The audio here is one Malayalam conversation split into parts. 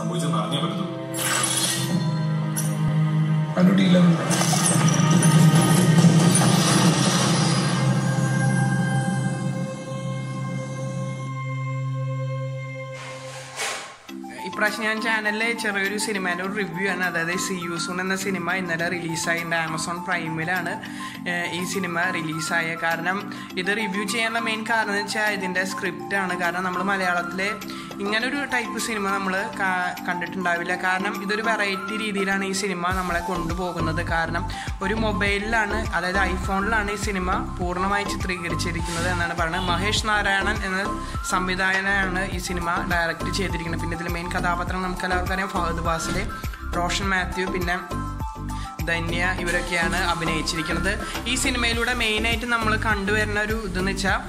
സംഭവിച്ചെന്ന് അറിഞ്ഞേ പറ്റത്തുള്ളൂ കണ്ടുപിടിക്കില്ലെന്ന് ഇപ്രാവശ്യം ഞാൻ ചാനലിൽ ചെറിയൊരു സിനിമേൻ്റെ ഒരു റിവ്യൂ ആണ് അതായത് സി യു സൂൺ എന്ന സിനിമ ഇന്നലെ റിലീസായിട്ടുണ്ട് ആമസോൺ പ്രൈമിലാണ് ഏഹ്, ഈ സിനിമ റിലീസായ കാരണം ഇത് റിവ്യൂ ചെയ്യാനുള്ള മെയിൻ കാരണം എന്ന് വെച്ചാൽ ഇതിൻ്റെ സ്ക്രിപ്റ്റ് ആണ് കാരണം നമ്മൾ മലയാളത്തിലെ ഇങ്ങനൊരു ടൈപ്പ് സിനിമ നമ്മൾ കണ്ടിട്ടുണ്ടാവില്ല കാരണം ഇതൊരു വെറൈറ്റി രീതിയിലാണ് ഈ സിനിമ നമ്മളെ കൊണ്ടുപോകുന്നത് കാരണം ഒരു മൊബൈലിലാണ് അതായത് ഐഫോണിലാണ് ഈ സിനിമ പൂർണ്ണമായി ചിത്രീകരിച്ചിരിക്കുന്നത് എന്നാണ് പറയുന്നത് മഹേഷ് നാരായണൻ എന്ന സംവിധായകനാണ് ഈ സിനിമ ഡയറക്റ്റ് ചെയ്തിരിക്കുന്നത് പിന്നെ ഇതിൽ മെയിൻ കഥാപാത്രം നമുക്ക് എല്ലാവർക്കും അറിയാം ഫഹദ് ബാസിലെ റോഷൻ മാത്യു പിന്നെ ധന്യ ഇവരൊക്കെയാണ് അഭിനയിച്ചിരിക്കുന്നത് ഈ സിനിമയിലൂടെ മെയിനായിട്ട് നമ്മൾ കണ്ടുവരുന്ന ഒരു ഇതെന്ന് വെച്ചാൽ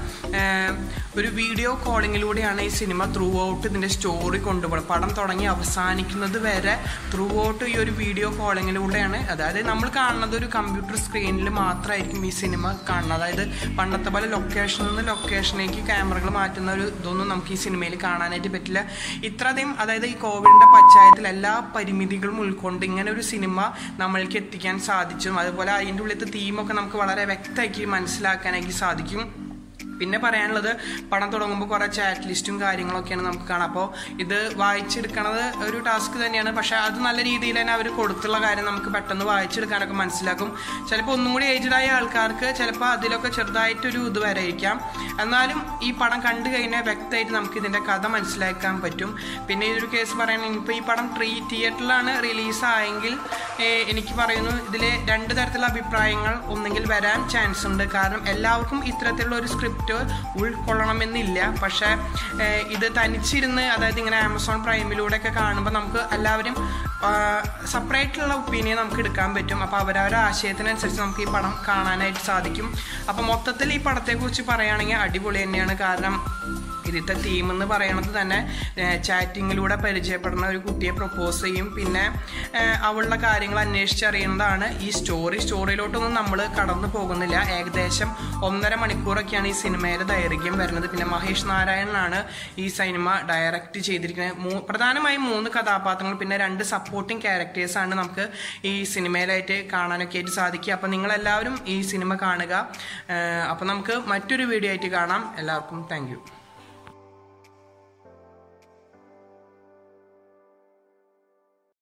ഒരു വീഡിയോ കോളിങ്ങിലൂടെയാണ് ഈ സിനിമ ത്രൂ ഔട്ട് ഇതിൻ്റെ സ്റ്റോറി കൊണ്ടുപോകുന്നത് പടം തുടങ്ങി അവസാനിക്കുന്നത് വരെ ത്രൂ ഔട്ട് ഈ ഒരു വീഡിയോ കോളിങ്ങിലൂടെയാണ് അതായത് നമ്മൾ കാണുന്നത് ഒരു കമ്പ്യൂട്ടർ സ്ക്രീനിൽ മാത്രമായിരിക്കും ഈ സിനിമ കാണുന്നത് അതായത് പണ്ടത്തെ പോലെ ലൊക്കേഷനിൽ നിന്ന് ലൊക്കേഷനിലേക്ക് ക്യാമറകൾ മാറ്റുന്ന ഒരു ഇതൊന്നും നമുക്ക് ഈ സിനിമയിൽ കാണാനായിട്ട് പറ്റില്ല ഇത്രയധികം അതായത് ഈ കോവിഡിൻ്റെ പശ്ചാത്തലത്തിൽ എല്ലാ പരിമിതികളും ഉൾക്കൊണ്ട് ഇങ്ങനെ ഒരു സിനിമ നമ്മൾക്ക് എത്തിക്കാൻ സാധിച്ചു അതുപോലെ അതിൻ്റെ ഉള്ളിലത്തെ തീമൊക്കെ നമുക്ക് വളരെ വ്യക്തമാക്കി മനസ്സിലാക്കാനായിട്ട് സാധിക്കും പിന്നെ പറയാനുള്ളത് പടം തുടങ്ങുമ്പോൾ കുറേ ചാറ്റ് ലിസ്റ്റും കാര്യങ്ങളൊക്കെയാണ് നമുക്ക് കാണാം അപ്പോൾ ഇത് വായിച്ചെടുക്കണത് ഒരു ടാസ്ക് തന്നെയാണ് പക്ഷേ അത് നല്ല രീതിയിൽ തന്നെ അവർ കൊടുത്തുള്ള കാര്യം നമുക്ക് പെട്ടെന്ന് വായിച്ചെടുക്കാനൊക്കെ മനസ്സിലാക്കും ചിലപ്പോൾ ഒന്നും കൂടി ഏജ്ഡായ ആൾക്കാർക്ക് ചിലപ്പോൾ അതിലൊക്കെ ചെറുതായിട്ടൊരു ഇത് വരായിരിക്കാം എന്നാലും ഈ പടം കണ്ടു കഴിഞ്ഞാൽ വ്യക്തമായിട്ട് നമുക്ക് ഇതിൻ്റെ കഥ മനസ്സിലാക്കാൻ പറ്റും പിന്നെ ഇതൊരു കേസ് പറയുകയാണെങ്കിൽ ഇപ്പോൾ ഈ പടം ട്രീ തിയേറ്ററിലാണ് റിലീസായെങ്കിൽ എനിക്ക് പറയുന്നു ഇതിൽ രണ്ട് തരത്തിലുള്ള അഭിപ്രായങ്ങൾ ഒന്നെങ്കിൽ വരാൻ ചാൻസ് ഉണ്ട് കാരണം എല്ലാവർക്കും ഇത്തരത്തിലുള്ള ഒരു സ്ക്രിപ്റ്റ് ഉൾക്കൊള്ളണമെന്നില്ല പക്ഷേ ഏഹ്, ഇത് തനിച്ചിരുന്ന് അതായത് ഇങ്ങനെ ആമസോൺ പ്രൈമിലൂടെയൊക്കെ കാണുമ്പോൾ നമുക്ക് എല്ലാവരും സെപ്പറേറ്റുള്ള ഒപ്പീനിയൻ നമുക്ക് എടുക്കാൻ പറ്റും അപ്പോൾ അവരവരുടെ ആശയത്തിനനുസരിച്ച് നമുക്ക് ഈ പടം കാണാനായിട്ട് സാധിക്കും അപ്പോൾ മൊത്തത്തിൽ ഈ പടത്തെക്കുറിച്ച് പറയുകയാണെങ്കിൽ അടിപൊളി തന്നെയാണ് കാരണം ഇതിലത്തെ തീം എന്ന് പറയണത് തന്നെ ചാറ്റിങ്ങിലൂടെ പരിചയപ്പെടുന്ന ഒരു കുട്ടിയെ പ്രപ്പോസ് ചെയ്യും പിന്നെ ഏഹ്, അവളുടെ കാര്യങ്ങൾ അന്വേഷിച്ചറിയുന്നതാണ് ഈ സ്റ്റോറി സ്റ്റോറിയിലോട്ടൊന്നും നമ്മൾ കടന്നു പോകുന്നില്ല ഏകദേശം ഒന്നര മണിക്കൂറൊക്കെയാണ് ഈ സിനിമയുടെ ദൈർഘ്യം വരുന്നത് പിന്നെ മഹേഷ് നാരായണനാണ് ഈ സിനിമ ഡയറക്റ്റ് ചെയ്തിരിക്കുന്നത് മൂ പ്രധാനമായും മൂന്ന് കഥാപാത്രങ്ങൾ പിന്നെ രണ്ട് സപ്പോർട്ടിങ് ക്യാരക്ടേഴ്സാണ് നമുക്ക് ഈ സിനിമയിലായിട്ട് കാണാനൊക്കെ ആയിട്ട് സാധിക്കുക അപ്പോൾ നിങ്ങളെല്ലാവരും ഈ സിനിമ കാണുക അപ്പോൾ നമുക്ക് മറ്റൊരു വീഡിയോ ആയിട്ട് കാണാം എല്ലാവർക്കും താങ്ക്